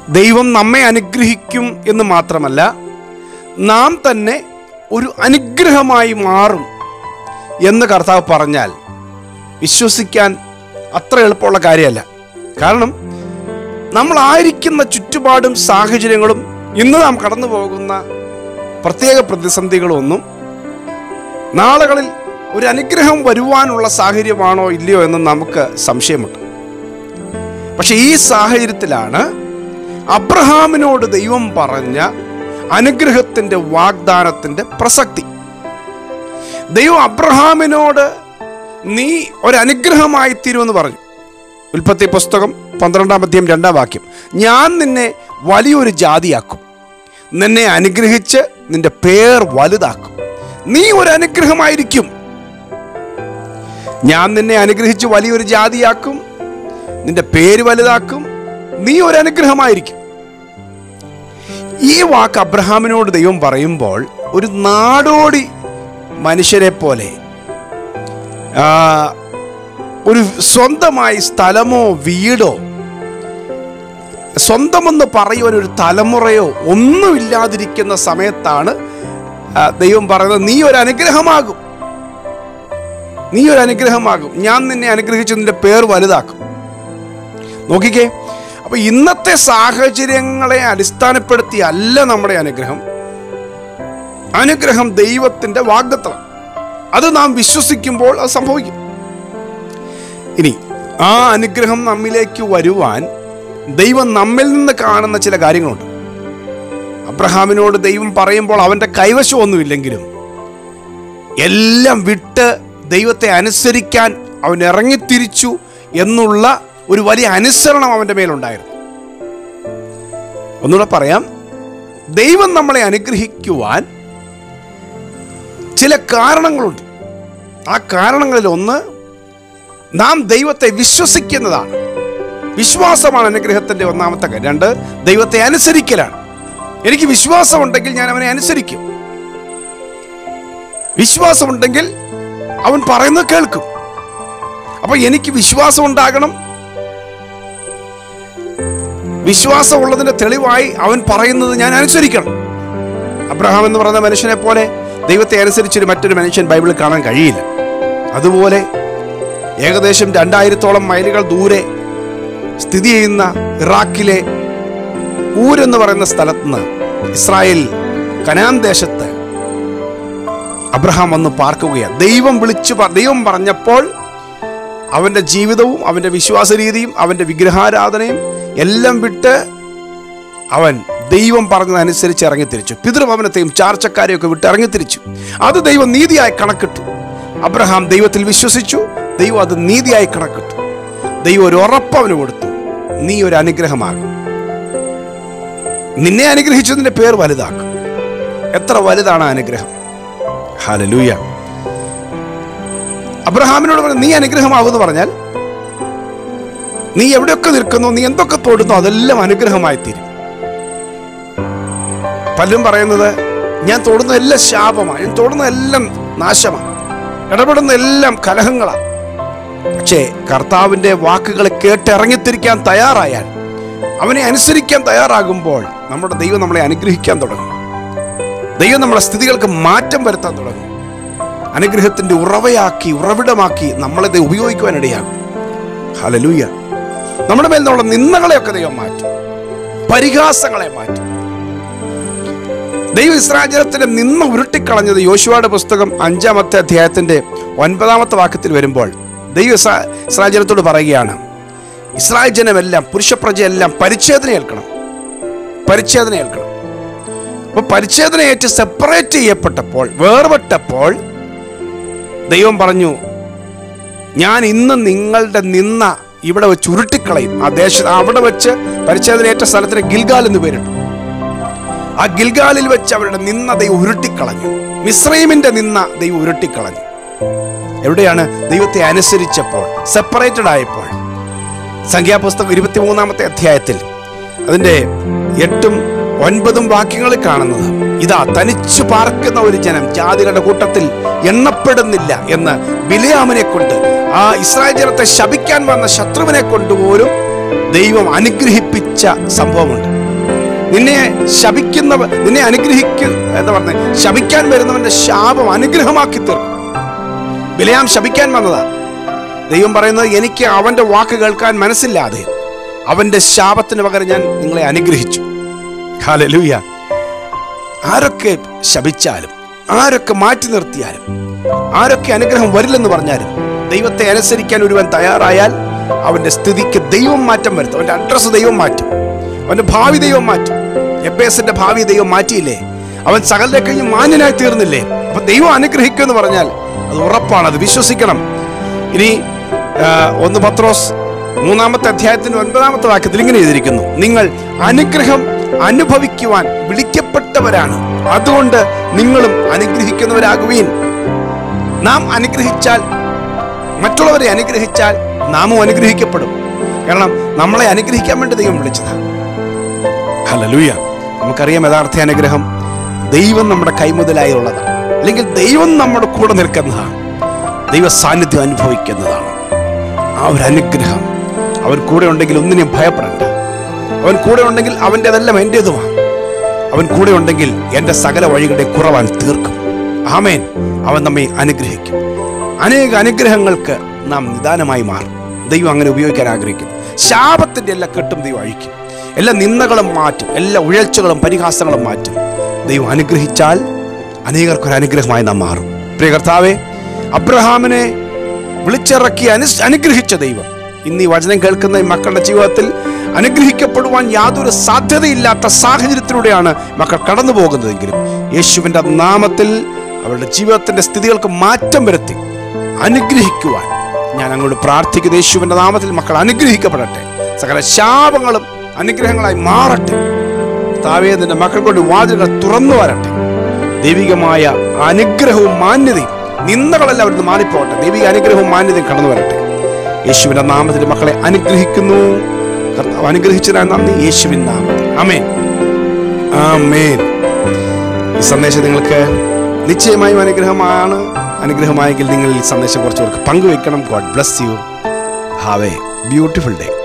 ദൈവം നമ്മെ അനുഗ്രഹിക്കും എന്ന് മാത്രമല്ല നാം തന്നെ ഒരു അനുഗ്രഹമായി മാറും എന്ന് കർത്താവ് പറഞ്ഞാൽ വിശ്വസിക്കാൻ അത്ര എളുപ്പമുള്ള കാര്യമല്ല കാരണം നമ്മളായിരിക്കുന്ന ചുറ്റുപാടും സാഹചര്യങ്ങളും ഇന്ന് നാം കടന്നു പോകുന്ന പ്രത്യേക പ്രതിസന്ധികളൊന്നും നാളുകളിൽ ഒരു അനുഗ്രഹം വരുവാനുള്ള സാഹചര്യമാണോ ഇല്ലയോ എന്ന് നമുക്ക് സംശയമുണ്ട് പക്ഷെ ഈ സാഹചര്യത്തിലാണ് അബ്രഹാമിനോട് ദൈവം പറഞ്ഞ അനുഗ്രഹത്തിന്റെ വാഗ്ദാനത്തിന്റെ പ്രസക്തി ദൈവം അബ്രഹാമിനോട് നീ ഒരു അനുഗ്രഹമായി തീരുമെന്ന് പറഞ്ഞു ഉൽപ്പത്തി പുസ്തകം പന്ത്രണ്ടാം അധ്യായം രണ്ടാം വാക്യം ഞാൻ നിന്നെ വലിയൊരു ജാതിയാക്കും നിന്നെ അനുഗ്രഹിച്ച് നിന്റെ പേർ വലുതാക്കും നീ ഒരു അനുഗ്രഹമായിരിക്കും ഞാൻ നിന്നെ അനുഗ്രഹിച്ച് വലിയൊരു ജാതിയാക്കും നിന്റെ പേര് വലുതാക്കും നീ ഒരു അനുഗ്രഹമായിരിക്കും ഈ വാക്ക് അബ്രഹാമിനോട് ദൈവം പറയുമ്പോൾ ഒരു നാടോടി മനുഷ്യരെ പോലെ ആ, ഒരു സ്വന്തമായി സ്ഥലമോ വീടോ സ്വന്തമെന്ന് പറയുവാൻ ഒരു തലമുറയോ ഒന്നുമില്ലാതിരിക്കുന്ന സമയത്താണ് ആ, ദൈവം പറയുന്നത് നീ ഒരു അനുഗ്രഹമാകും നീ ഒരു അനുഗ്രഹമാകും ഞാൻ നിന്നെ അനുഗ്രഹിച്ച് നിന്റെ പേർ വലുതാക്കും നോക്കിക്കേ അപ്പൊ ഇന്നത്തെ സാഹചര്യങ്ങളെ അടിസ്ഥാനപ്പെടുത്തി അല്ല നമ്മുടെ അനുഗ്രഹം അനുഗ്രഹം ദൈവത്തിന്റെ വാഗ്ദത്തം അത് നാം വിശ്വസിക്കുമ്പോൾ അത് സംഭവിക്കും ഇനി ആ അനുഗ്രഹം നമ്മിലേക്ക് വരുവാൻ ദൈവം നമ്മിൽ നിന്ന് കാണുന്ന ചില കാര്യങ്ങളുണ്ട് അബ്രഹാമിനോട് ദൈവം പറയുമ്പോൾ അവന്റെ കൈവശമൊന്നുമില്ലെങ്കിലും എല്ലാം വിട്ട് ദൈവത്തെ അനുസരിക്കാൻ അവൻ ഇറങ്ങിത്തിരിച്ചു എന്നുള്ള ഒരു വലിയ അനുസരണം അവന്റെ മേലുണ്ടായിരുന്നു ഒന്നുകൂടെ പറയാം ദൈവം നമ്മളെ അനുഗ്രഹിക്കുവാൻ ചില കാരണങ്ങളുണ്ട് ആ കാരണങ്ങളിൽ ഒന്ന് നാം ദൈവത്തെ വിശ്വസിക്കുന്നതാണ് വിശ്വാസമാണ് അനുഗ്രഹത്തിന്റെ ഒന്നാമത്തെ കാര്യം രണ്ട് ദൈവത്തെ അനുസരിക്കലാണ് എനിക്ക് വിശ്വാസമുണ്ടെങ്കിൽ ഞാൻ അവനെ അനുസരിക്കും വിശ്വാസമുണ്ടെങ്കിൽ അവൻ പറയുന്നത് കേൾക്കും അപ്പൊ എനിക്ക് വിശ്വാസം ഉണ്ടാകണം വിശ്വാസമുള്ളതിന്റെ തെളിവായി അവൻ പറയുന്നത് ഞാൻ അനുസരിക്കണം അബ്രഹാം എന്ന് പറയുന്ന മനുഷ്യനെ പോലെ ദൈവത്തെ അനുസരിച്ചൊരു മറ്റൊരു മനുഷ്യൻ ബൈബിളിൽ കാണാൻ കഴിയില്ല അതുപോലെ ഏകദേശം രണ്ടായിരത്തോളം മൈലുകൾ ദൂരെ സ്ഥിതി ചെയ്യുന്ന ഇറാഖിലെ ഊരെന്ന് പറയുന്ന സ്ഥലത്ത് നിന്ന് ഇസ്രായേൽ കനാൻ ദേശത്ത് അബ്രഹാം വന്ന് പാർക്കുകയാണ് ദൈവം വിളിച്ചു പ- ദൈവം പറഞ്ഞപ്പോൾ അവന്റെ ജീവിതവും അവന്റെ വിശ്വാസ രീതിയും അവന്റെ വിഗ്രഹാരാധനയും എല്ലാം വിട്ട് അവൻ ദൈവം പറഞ്ഞതനുസരിച്ച് ഇറങ്ങിത്തിരിച്ചു പിതൃഭവനത്തെയും ചാർച്ചക്കാരെയും ഒക്കെ വിട്ട് ഇറങ്ങിത്തിരിച്ചു അത് ദൈവം നീതിയായി കണക്കിട്ടു അബ്രഹാം ദൈവത്തിൽ വിശ്വസിച്ചു ദൈവം അത് നീതിയായി കണക്കിട്ടു ദൈവം ഒരു ഉറപ്പ് അവന് കൊടുത്തു നീ ഒരു അനുഗ്രഹമാകും നിന്നെ അനുഗ്രഹിച്ചതിന്റെ പേർ വലുതാക്കും എത്ര വലുതാണ് ആ അനുഗ്രഹം ഹാലലൂയ അബ്രഹാമിനോട് പറഞ്ഞു നീ അനുഗ്രഹമാകുമെന്ന് പറഞ്ഞാൽ നീ എവിടെയൊക്കെ നിൽക്കുന്നു നീ എന്തൊക്കെ തൊടുന്നു അതെല്ലാം അനുഗ്രഹമായി തീരും പലരും പറയുന്നത് ഞാൻ തൊടുന്ന എല്ലാം ശാപമാണ് ഞാൻ തൊടുന്ന എല്ലാം നാശമാണ് ഇടപെടുന്ന എല്ലാം കലഹങ്ങളാണ് പക്ഷേ കർത്താവിന്റെ വാക്കുകളെ കേട്ട് ഇറങ്ങിത്തിരിക്കാൻ തയ്യാറായാൽ അവനെ അനുസരിക്കാൻ തയ്യാറാകുമ്പോൾ നമ്മുടെ ദൈവം നമ്മളെ അനുഗ്രഹിക്കാൻ തുടങ്ങും ദൈവം നമ്മുടെ സ്ഥിതികൾക്ക് മാറ്റം വരുത്താൻ തുടങ്ങും അനുഗ്രഹത്തിന്റെ ഉറവയാക്കി ഉറവിടമാക്കി നമ്മളെ ദൈവം ഉപയോഗിക്കുവാനിടയാകും ഹലലൂയ നമ്മുടെ മേൽ നിന്നുള്ള നിന്ദകളെയൊക്കെ ദൈവം മാറ്റും പരിഹാസങ്ങളെ മാറ്റും ദൈവ ഇസ്രാജനത്തിന്റെ നിന്ന ഉരുട്ടിക്കളഞ്ഞത് യോശുവയുടെ പുസ്തകം അഞ്ചാമത്തെ അധ്യായത്തിന്റെ ഒൻപതാമത്തെ വാക്യത്തിൽ വരുമ്പോൾ ദൈവ ഇസ്രാ- ഇസ്രാജനത്തോട് പറയുകയാണ് ഇസ്രായേൽ ജനമെല്ലാം പുരുഷപ്രജയെല്ലാം പരിച്ഛേദന ഏൽക്കണം പരിച്ഛേദന ഏൽക്കണം അപ്പൊ പരിച്ഛേദനയേറ്റ് സെപ്പറേറ്റ് ചെയ്യപ്പെട്ടപ്പോൾ വേർപെട്ടപ്പോൾ ദൈവം പറഞ്ഞു ഞാൻ ഇന്ന് നിങ്ങളുടെ നിന്ന ഇവിടെ വെച്ച് ഉരുട്ടിക്കളയും ആ ദേശത്ത് അവിടെ വെച്ച് പരിച്ഛേദനയേറ്റ സ്ഥലത്തിന് ഗിൽഗാൽ എന്ന് പേരിട്ടു ആ ഗിൽഗാലിൽ വെച്ച് അവരുടെ നിന്ന ദൈവം ഉരുട്ടിക്കളഞ്ഞു മിശ്രൈമിന്റെ നിന്ന ദൈവം ഉരുട്ടിക്കളഞ്ഞു എവിടെയാണ് ദൈവത്തെ അനുസരിച്ചപ്പോൾ സെപ്പറേറ്റഡ് ആയപ്പോൾ സംഖ്യാപുസ്തകം ഇരുപത്തിമൂന്നാമത്തെ അധ്യായത്തിൽ അതിന്റെ എട്ടും ഒൻപതും വാക്യങ്ങളിൽ കാണുന്നത് ഇതാ തനിച്ചു പാർക്കുന്ന ഒരു ജനം ജാതികളുടെ കൂട്ടത്തിൽ എണ്ണപ്പെടുന്നില്ല എന്ന് ബിലിയാമിനെ കൊണ്ട് ആ ഇസ്രായേൽ ജനത്തെ ശപിക്കാൻ വന്ന ശത്രുവിനെ കൊണ്ടുപോലും ദൈവം അനുഗ്രഹിപ്പിച്ച സംഭവമുണ്ട് നിന്നെ ശപിക്കുന്നവ നിന്നെ അനുഗ്രഹിക്കും എന്താ പറഞ്ഞത് ശപിക്കാൻ വരുന്നവന്റെ ശാപം അനുഗ്രഹമാക്കി തീർക്കും ബിലയാം ശപിക്കാൻ വന്നതാ ദൈവം പറയുന്നത് എനിക്ക് അവന്റെ വാക്ക് കേൾക്കാൻ മനസ്സില്ലാതെ അവന്റെ ശാപത്തിന് പകരം ഞാൻ നിങ്ങളെ അനുഗ്രഹിച്ചു ഹാലലൂയ ആരൊക്കെ ശപിച്ചാലും ആരൊക്കെ മാറ്റി നിർത്തിയാലും ആരൊക്കെ അനുഗ്രഹം വരില്ലെന്ന് പറഞ്ഞാലും ദൈവത്തെ അനുസരിക്കാൻ ഒരുവൻ തയ്യാറായാൽ അവന്റെ സ്ഥിതിക്ക് ദൈവം മാറ്റം വരുത്തും അവന്റെ അഡ്രസ്സ് ദൈവം മാറ്റും അവന്റെ ഭാവി ദൈവം മാറ്റും എബേസിന്റെ ഭാവി ദൈവം മാറ്റിയില്ലേ അവൻ സകലിനെ കഴിഞ്ഞ് മാന്യനായി തീർന്നില്ലേ അപ്പൊ ദൈവം അനുഗ്രഹിക്കും എന്ന് പറഞ്ഞാൽ അത് ഉറപ്പാണ് അത് വിശ്വസിക്കണം ഇനി ആ, ഒന്ന് പത്രോസ് മൂന്നാമത്തെ അധ്യായത്തിന്റെ ഒൻപതാമത്തെ വാക്യത്തിൽ ഇങ്ങനെ എഴുതിയിരിക്കുന്നു നിങ്ങൾ അനുഗ്രഹം അനുഭവിക്കുവാൻ വിളിക്കപ്പെട്ടവരാണ് അതുകൊണ്ട് നിങ്ങളും അനുഗ്രഹിക്കുന്നവരാകുവീൻ നാം അനുഗ്രഹിച്ചാൽ മറ്റുള്ളവരെ അനുഗ്രഹിച്ചാൽ നാമും അനുഗ്രഹിക്കപ്പെടും കാരണം നമ്മളെ അനുഗ്രഹിക്കാൻ വേണ്ടി ദൈവം വിളിച്ചതാണ് ഹല്ലേലൂയ നമുക്കറിയാം യഥാർത്ഥ അനുഗ്രഹം ദൈവം നമ്മുടെ കൈമുതലായി ഉള്ളതാണ് അല്ലെങ്കിൽ ദൈവം നമ്മുടെ കൂടെ നിൽക്കുന്നതാണ് ദൈവ സാന്നിധ്യം അനുഭവിക്കുന്നതാണ് ആ ഒരു അനുഗ്രഹം അവൻ കൂടെ ഉണ്ടെങ്കിൽ ഒന്നിനെയും ഭയപ്പെടണ്ട അവൻ കൂടെ ഉണ്ടെങ്കിൽ അവൻ്റെതെല്ലാം എൻ്റേതുമാണ് അവൻ കൂടെ ഉണ്ടെങ്കിൽ എൻ്റെ സകല വഴികളുടെ കുറവാൻ തീർക്കും ആമേൻ അവൻ നമ്മെ അനുഗ്രഹിക്കും അനേക അനുഗ്രഹങ്ങൾക്ക് നാം നിദാനമായി മാറും ദൈവം അങ്ങനെ ഉപയോഗിക്കാൻ ആഗ്രഹിക്കുന്നു ശാപത്തിൻ്റെ എല്ലാ കെട്ടും ദൈവം അഴിക്കും എല്ലാ നിന്ദകളും മാറ്റും എല്ലാ ഉഴൽച്ചകളും പരിഹാസങ്ങളും മാറ്റും ദൈവം അനുഗ്രഹിച്ചാൽ അനേകർക്കൊരു അനുഗ്രഹമായി നാം മാറും പ്രിയ കർത്താവെ അബ്രഹാമിനെ വിളിച്ചിറക്കി അനു അനുഗ്രഹിച്ച ദൈവം ഇന്ന് ഈ വചനം കേൾക്കുന്ന ഈ മക്കളുടെ ജീവിതത്തിൽ അനുഗ്രഹിക്കപ്പെടുവാൻ യാതൊരു സാധ്യതയില്ലാത്ത സാഹചര്യത്തിലൂടെയാണ് മക്കൾ കടന്നു പോകുന്നതെങ്കിലും യേശുവിൻ്റെ നാമത്തിൽ അവരുടെ ജീവിതത്തിന്റെ സ്ഥിതികൾക്ക് മാറ്റം വരുത്തി അനുഗ്രഹിക്കുവാൻ ഞാൻ അങ്ങോട്ട് പ്രാർത്ഥിക്കുന്ന യേശുവിൻ്റെ നാമത്തിൽ മക്കൾ അനുഗ്രഹിക്കപ്പെടട്ടെ സകല ശാപങ്ങളും അനുഗ്രഹങ്ങളായി മാറട്ടെ താവേ നിന്റെ മക്കൾ കൊണ്ട് വാതിലുകൾ തുറന്നു വരട്ടെ ദൈവികമായ അനുഗ്രഹവും മാന്യതയും നിന്ദകളെല്ലാം അവിടുന്ന് മാറിപ്പോകട്ടെ ദൈവിക അനുഗ്രഹവും മാന്യതയും കടന്നു വരട്ടെ യേശുവിന്റെ നാമത്തിൽ മക്കളെ അനുഗ്രഹിക്കുന്നു കർത്താവ് അനുഗ്രഹിച്ചതിനാൽ നന്ദി യേശുവിൻ നാമത്തിൽ അമേൻ ആമേൻ ഈ സന്ദേശം നിങ്ങൾക്ക് നിശ്ചയമായും അനുഗ്രഹമാണ് അനുഗ്രഹമായെങ്കിൽ നിങ്ങൾ ഈ സന്ദേശം കുറച്ചുപേർക്ക് പങ്കുവെക്കണം God bless you have a beautiful day